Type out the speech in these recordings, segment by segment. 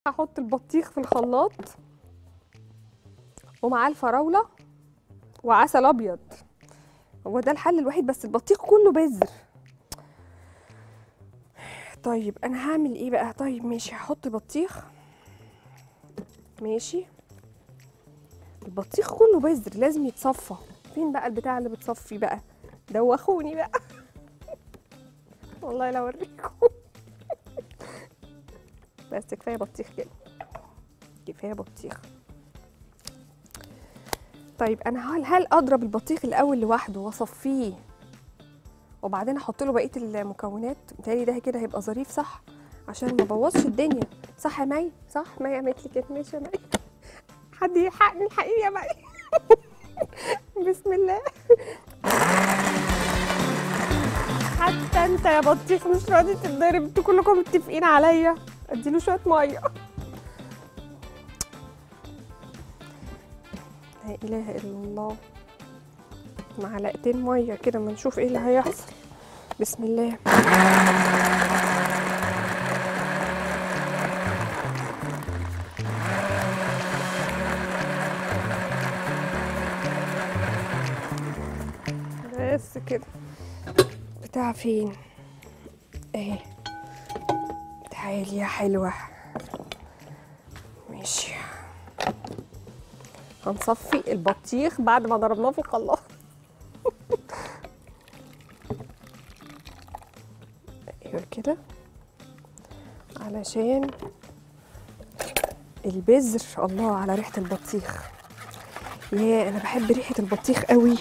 هحط البطيخ في الخلاط ومعاه الفراوله وعسل ابيض هو ده الحل الوحيد بس البطيخ كله بذر طيب انا هعمل ايه بقى طيب ماشي هحط بطيخ ماشي البطيخ كله بذر لازم يتصفى فين بقى البتاع اللي بتصفي بقى دوخوني بقى والله لا اوريكم بس كفايه بطيخ كده كفايه بطيخ طيب انا هل هل اضرب البطيخ الاول لوحده واصفيه وبعدين احط له بقيه المكونات متهيألي ده كده هيبقى ظريف صح عشان ما بوظش الدنيا صح يا مي صح مي عملت لي كده ماشي يا مي حد يلحقني الحقيقه يا مي بسم الله حتى انت يا بطيخ مش راضي تتضرب انتوا كلكم متفقين عليا اديله شويه ميه لا اله الا الله معلقتين ميه كده ما نشوف ايه اللي هيحصل بسم الله بس كده بتاع فين اهي تعالي يا حلوة ماشي هنصفي البطيخ بعد ما ضربناه في الخلاط ايوه كده علشان البذر الله على ريحة البطيخ يا انا بحب ريحة البطيخ قوي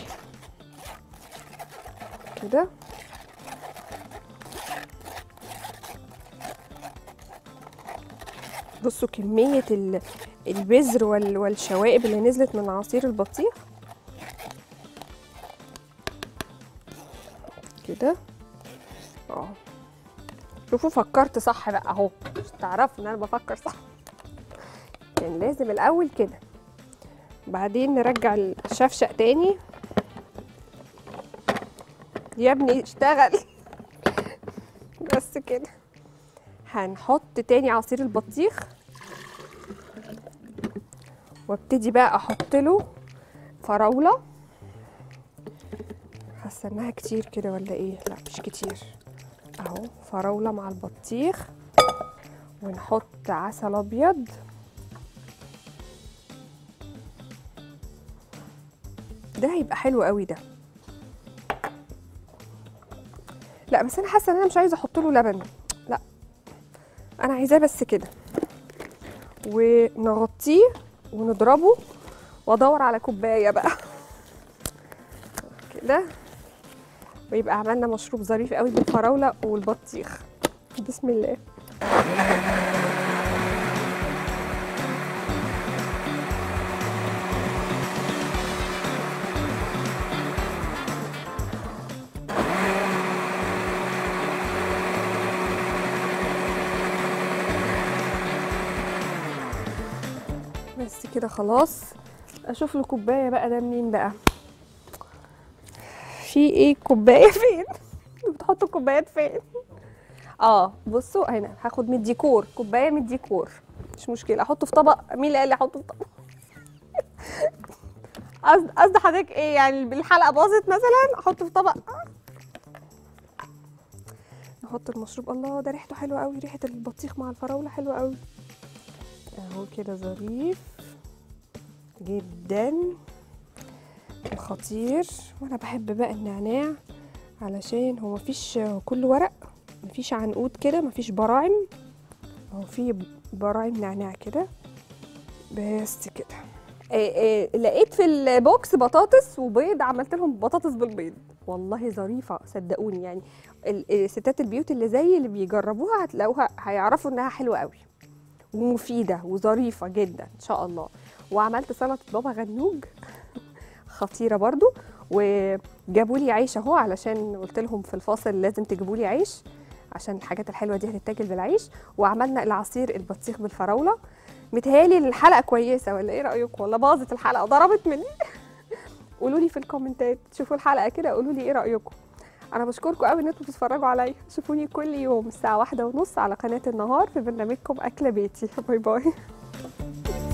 كده بصوا كمية ال- البذر وال- والشوائب اللي نزلت من عصير البطيخ كده اه شوفوا فكرت صح بقى اهو مش تعرفوا ان انا بفكر صح كان لازم الاول كده بعدين نرجع الشفشق تاني يا ابني اشتغل بس كده هنحط تاني عصير البطيخ وابتدي بقى احط له فراوله حاسه انها كتير كده ولا ايه لا مش كتير اهو فراوله مع البطيخ ونحط عسل ابيض ده هيبقى حلو قوي ده لا بس انا حاسه ان انا مش عايزه احط له لبن لا انا عايزاه بس كده ونغطيه ونضربه وادور على كوبايه بقى كده ويبقى عملنا مشروب ظريف قوي بالفراوله والبطيخ بسم الله بس كده خلاص اشوف له كوبايه بقى ده منين بقى في ايه كوبايه فين بتحطوا الكوبايات فين اه بصوا هنا هاخد من الديكور كوبايه من الديكور مش مشكله احطه في طبق مين اللي قال لي احطه في طبق قصد قصد حضرتك ايه يعني الحلقه باظت مثلا احطه في طبق نحط المشروب الله ده ريحته حلوه قوي ريحه البطيخ مع الفراوله حلوه قوي اهو كده ظريف جدا وخطير وانا بحب بقى النعناع علشان هو مفيش كل ورق مفيش عنقود كده مفيش براعم هو في براعم نعناع كده بس كده إيه إيه لقيت في البوكس بطاطس وبيض عملت لهم بطاطس بالبيض والله ظريفه صدقوني يعني ال- ستات البيوت اللي زي اللي بيجربوها هتلاقوها هيعرفوا انها حلوه قوي ومفيده وظريفه جدا ان شاء الله وعملت سلطه بابا غنوج خطيره برضو وجابوا لي عيش اهو علشان قلت لهم في الفاصل لازم تجيبوا لي عيش عشان الحاجات الحلوه دي هتتاكل بالعيش وعملنا العصير البطيخ بالفراوله متهيالي الحلقه كويسه ولا ايه رايكم ولا باظت الحلقه ضربت مني قولوا لي في الكومنتات شوفوا الحلقه كده قولوا لي ايه رايكم انا بشكركم قوي ان انتم بتتفرجوا عليا شوفوني كل يوم الساعه واحدة ونص على قناه النهار في برنامجكم اكله بيتي باي باي